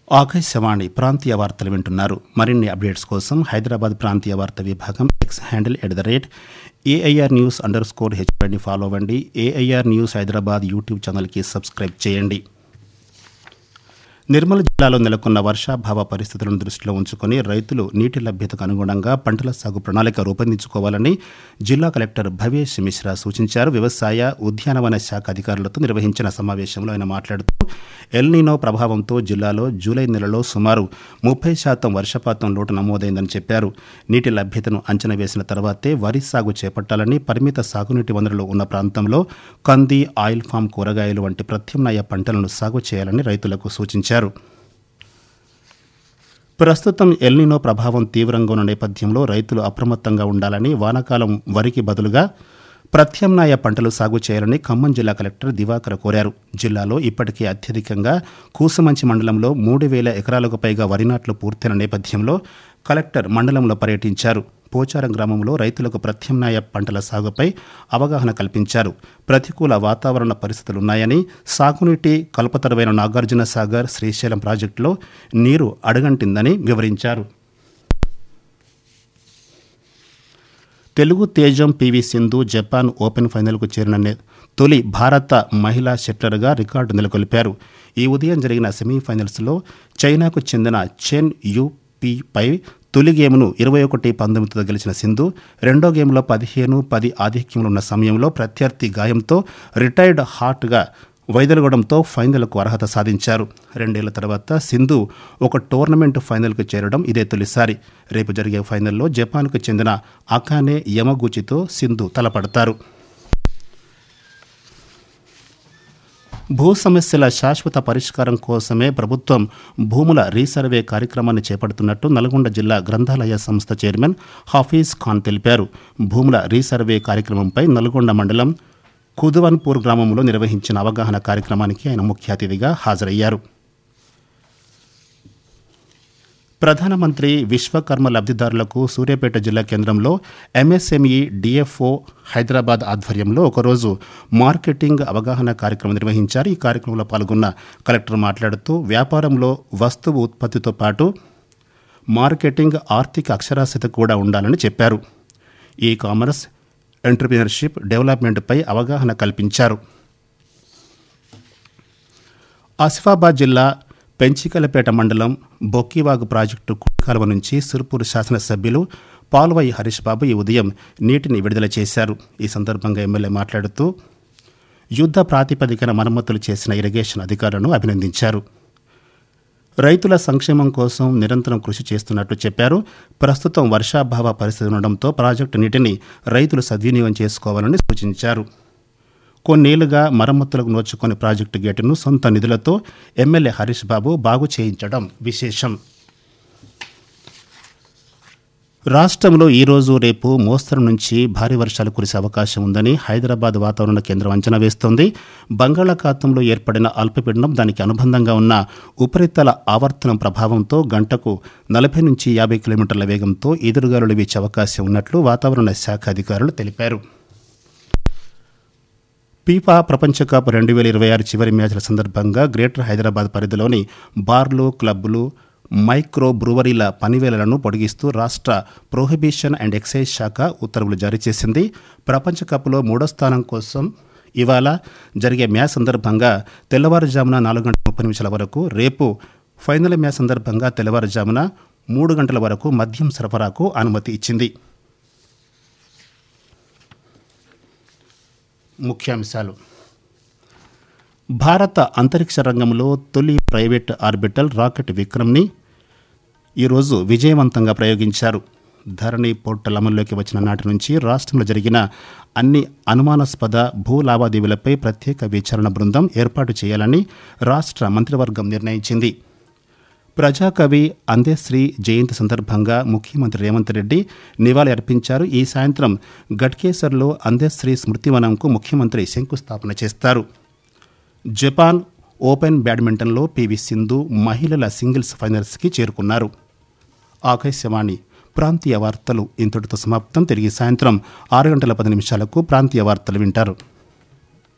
ఆకాశవాణి ప్రాంతీయ వార్తలు వింటున్నారు మరిన్ని అప్డేట్స్ కోసం హైదరాబాద్ ప్రాంతీయ వార్త విభాగం X handle at the rate AIR news under score హెచ్పైని ఫాలో అవ్వండి ఏఐఆర్ న్యూస్ హైదరాబాద్ యూట్యూబ్ ఛానల్కి సబ్స్క్రైబ్ చేయండి నిర్మల్ జిల్లాలో నెలకొన్న వర్షాభావ పరిస్థితులను దృష్టిలో ఉంచుకొని రైతులు నీటి లభ్యతకు అనుగుణంగా పంటల సాగు ప్రణాళిక రూపొందించుకోవాలని జిల్లా కలెక్టర్ భవేష్ మిశ్రా సూచించారు వ్యవసాయ ఉద్యానవన శాఖ అధికారులతో నిర్వహించిన సమావేశంలో ఆయన మాట్లాడుతూ ఎల్నీనో ప్రభావంతో జిల్లాలో జూలై నెలలో సుమారు ముప్పై శాతం వర్షపాతం లోటు నమోదైందని చెప్పారు నీటి లభ్యతను అంచనా వేసిన తర్వాతే వరి సాగు చేపట్టాలని పరిమిత సాగునీటి వనరులు ఉన్న ప్రాంతంలో కంది ఆయిల్ ఫామ్ కూరగాయలు వంటి ప్రత్యామ్నాయ పంటలను సాగు చేయాలని రైతులకు సూచించారు ప్రస్తుతం ఎల్నినో ప్రభావం తీవ్రంగా ఉన్న నేపథ్యంలో రైతులు అప్రమత్తంగా ఉండాలని వానాకాలం వరికి బదులుగా ప్రత్యామ్నాయ పంటలు సాగు చేయాలని ఖమ్మం జిల్లా కలెక్టర్ దివాకర్ కోరారు జిల్లాలో ఇప్పటికే అత్యధికంగా కూసుమంచి మండలంలో మూడు వేల ఎకరాలకు పైగా వరి నాట్లు పూర్తయిన నేపథ్యంలో కలెక్టర్ మండలంలో పర్యటించారు పోచారం గ్రామంలో రైతులకు ప్రత్యామ్నాయ పంటల సాగుపై అవగాహన కల్పించారు ప్రతికూల వాతావరణ పరిస్థితులున్నాయని సాగునీటి కల్పతరువైన నాగార్జున సాగర్ శ్రీశైలం ప్రాజెక్టులో నీరు అడగంటిందని వివరించారు తెలుగు తేజం పివి సింధు జపాన్ ఓపెన్ ఫైనల్కు చేరిన నే- తొలి భారత మహిళా షట్లర్గా రికార్డు నెలకొల్పారు ఈ ఉదయం జరిగిన సెమీఫైనల్స్లో చైనాకు చెందిన చెన్ యుపిపై తొలి గేమ్ను ఇరవై ఒకటి పంతొమ్మిదితో గెలిచిన సింధు రెండో గేమ్లో పదిహేను పది ఆధిక్యంలో ఉన్న సమయంలో ప్రత్యర్థి గాయంతో రిటైర్డ్ హార్ట్గా వైదొలగడంతో ఫైనల్కు అర్హత సాధించారు రెండేళ్ల తర్వాత సింధు ఒక టోర్నమెంట్ ఫైనల్కు చేరడం ఇదే తొలిసారి రేపు జరిగే ఫైనల్లో జపాన్కు చెందిన అకానే యమగూచితో సింధు తలపడతారు భూ సమస్యల శాశ్వత పరిష్కారం కోసమే ప్రభుత్వం భూముల రీసర్వే కార్యక్రమాన్ని చేపడుతున్నట్టు నల్గొండ జిల్లా గ్రంథాలయ సంస్థ చైర్మన్ హఫీజ్ ఖాన్ తెలిపారు భూముల రీసర్వే కార్యక్రమంపై నల్గొండ మండలం కుదువన్పూర్ గ్రామంలో నిర్వహించిన అవగాహన కార్యక్రమానికి ఆయన ముఖ్య అతిథిగా హాజరయ్యారు ప్రధానమంత్రి విశ్వకర్మ లబ్ధిదారులకు సూర్యాపేట జిల్లా కేంద్రంలో ఎంఎస్ఎంఈ డిఎఫ్ఓ హైదరాబాద్ ఆధ్వర్యంలో ఒకరోజు మార్కెటింగ్ అవగాహన కార్యక్రమం నిర్వహించారు ఈ కార్యక్రమంలో పాల్గొన్న కలెక్టర్ మాట్లాడుతూ వ్యాపారంలో వస్తువు ఉత్పత్తితో పాటు మార్కెటింగ్ ఆర్థిక అక్షరాస్యత కూడా ఉండాలని చెప్పారు ఈ కామర్స్ ఎంటర్ప్రినర్షిప్ డెవలప్మెంట్పై అవగాహన కల్పించారు ఆసిఫాబాద్ జిల్లా పెంచికలపేట మండలం బొక్కివాగు ప్రాజెక్టు కుడికాలువ నుంచి సిర్పూర్ శాసనసభ్యులు పాల్వై హరీష్ బాబు ఈ ఉదయం నీటిని విడుదల చేశారు ఈ సందర్భంగా ఎమ్మెల్యే మాట్లాడుతూ యుద్ధ ప్రాతిపదికన మరమ్మతులు చేసిన ఇరిగేషన్ అధికారులను అభినందించారు రైతుల సంక్షేమం కోసం నిరంతరం కృషి చేస్తున్నట్టు చెప్పారు ప్రస్తుతం వర్షాభావ పరిస్థితి ఉండడంతో ప్రాజెక్టు నీటిని రైతులు సద్వినియోగం చేసుకోవాలని సూచించారు కొన్నేళ్లుగా మరమ్మతులకు నోచుకుని ప్రాజెక్టు గేటును సొంత నిధులతో ఎమ్మెల్యే హరీష్ బాబు బాగు చేయించడం విశేషం రాష్ట్రంలో ఈ రోజు రేపు మోస్తరు నుంచి భారీ వర్షాలు కురిసే అవకాశం ఉందని హైదరాబాద్ వాతావరణ కేంద్రం అంచనా వేస్తోంది బంగాళాఖాతంలో ఏర్పడిన అల్పపీడనం దానికి అనుబంధంగా ఉన్న ఉపరితల ఆవర్తనం ప్రభావంతో గంటకు నలభై నుంచి యాభై కిలోమీటర్ల వేగంతో ఎదురుగాలులు వీచే అవకాశం ఉన్నట్లు వాతావరణ శాఖ అధికారులు తెలిపారు ఫీఫా ప్రపంచ కప్ రెండు వేల ఇరవై ఆరు చివరి మ్యాచ్ల సందర్భంగా గ్రేటర్ హైదరాబాద్ పరిధిలోని బార్లు క్లబ్లు మైక్రో బ్రూవరీల పనివేళలను పొడిగిస్తూ రాష్ట్ర ప్రొహిబిషన్ అండ్ ఎక్సైజ్ శాఖ ఉత్తర్వులు జారీ చేసింది ప్రపంచ కప్లో మూడో స్థానం కోసం ఇవాళ జరిగే మ్యాచ్ సందర్భంగా తెల్లవారుజామున నాలుగు గంటల ముప్పై నిమిషాల వరకు రేపు ఫైనల్ మ్యాచ్ సందర్భంగా తెల్లవారుజామున మూడు గంటల వరకు మద్యం సరఫరాకు అనుమతి ఇచ్చింది ముఖ్యాంశాలు భారత అంతరిక్ష రంగంలో తొలి ప్రైవేట్ ఆర్బిటల్ రాకెట్ విక్రమ్ని ఈరోజు విజయవంతంగా ప్రయోగించారు ధరణి పోర్టల్ అమల్లోకి వచ్చిన నాటి నుంచి రాష్ట్రంలో జరిగిన అన్ని అనుమానాస్పద భూ లావాదేవీలపై ప్రత్యేక విచారణ బృందం ఏర్పాటు చేయాలని రాష్ట్ర మంత్రివర్గం నిర్ణయించింది ప్రజాకవి అందేశ్రీ జయంతి సందర్భంగా ముఖ్యమంత్రి రేవంత్ రెడ్డి నివాళి అర్పించారు ఈ సాయంత్రం గట్కేసర్లో అందేశ్రీ స్మృతివనంకు ముఖ్యమంత్రి శంకుస్థాపన చేస్తారు జపాన్ ఓపెన్ బ్యాడ్మింటన్లో పివి సింధు మహిళల సింగిల్స్ ఫైనల్స్కి చేరుకున్నారు ఆకాశవాణి ప్రాంతీయ వార్తలు ఇంతటితో సమాప్తం తిరిగి సాయంత్రం ఆరు గంటల పది నిమిషాలకు ప్రాంతీయ వార్తలు వింటారు